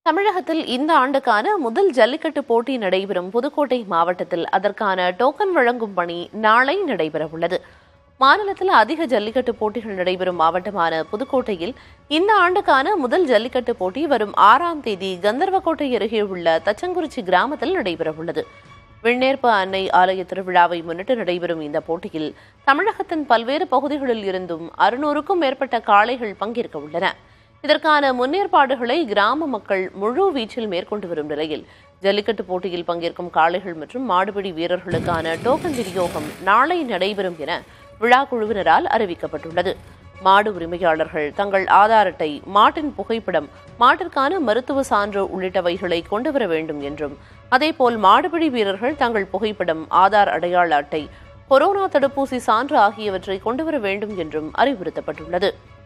தமிழகத்தில் இந்த ஆண்டுக்கான முதல் ஜல்லிக்கட்டு போட்டி நடைபெறும் புதுக்கோட்டை மாவட்டத்தில் அதற்கான டோக்கன் வழங்கும் பணி நாளை நடைபெறவுள்ளது மாநிலத்தில் அதிக ஜல்லிக்கட்டு போட்டிகள் நடைபெறும் மாவட்டமான புதுக்கோட்டையில் இந்த ஆண்டுக்கான முதல் ஜல்லிக்கட்டு போட்டி வரும் ஆறாம் தேதி கந்தர்வக்கோட்டை அருகே உள்ள தச்சங்குறிச்சி கிராமத்தில் நடைபெறவுள்ளது விண்ணேற்ப அன்னை ஆலய திருவிழாவை முன்னிட்டு நடைபெறும் இந்த போட்டியில் தமிழகத்தின் பல்வேறு பகுதிகளில் இருந்தும் அறுநூறுக்கும் மேற்பட்ட காளைகள் பங்கேற்க உள்ளன இதற்கான முன்னேற்பாடுகளை கிராம மக்கள் முழு வீச்சில் மேற்கொண்டு வரும் நிலையில் ஜல்லிக்கட்டு போட்டியில் பங்கேற்கும் காளைகள் மற்றும் மாடுபிடி வீரர்களுக்கான டோக்கன் விநியோகம் நாளை நடைபெறும் என விழா குழுவினரால் அறிவிக்கப்பட்டுள்ளது மாடு உரிமையாளர்கள் தங்கள் ஆதார் அட்டை மாட்டின் புகைப்படம் மாட்டிற்கான மருத்துவ சான்று உள்ளிட்டவைகளை கொண்டு வர வேண்டும் என்றும் அதேபோல் மாடுபிடி வீரர்கள் தங்கள் புகைப்படம் ஆதார் அடையாள அட்டை கொரோனா தடுப்பூசி சான்று ஆகியவற்றை கொண்டுவர வேண்டும் என்றும் அறிவுறுத்தப்பட்டுள்ளது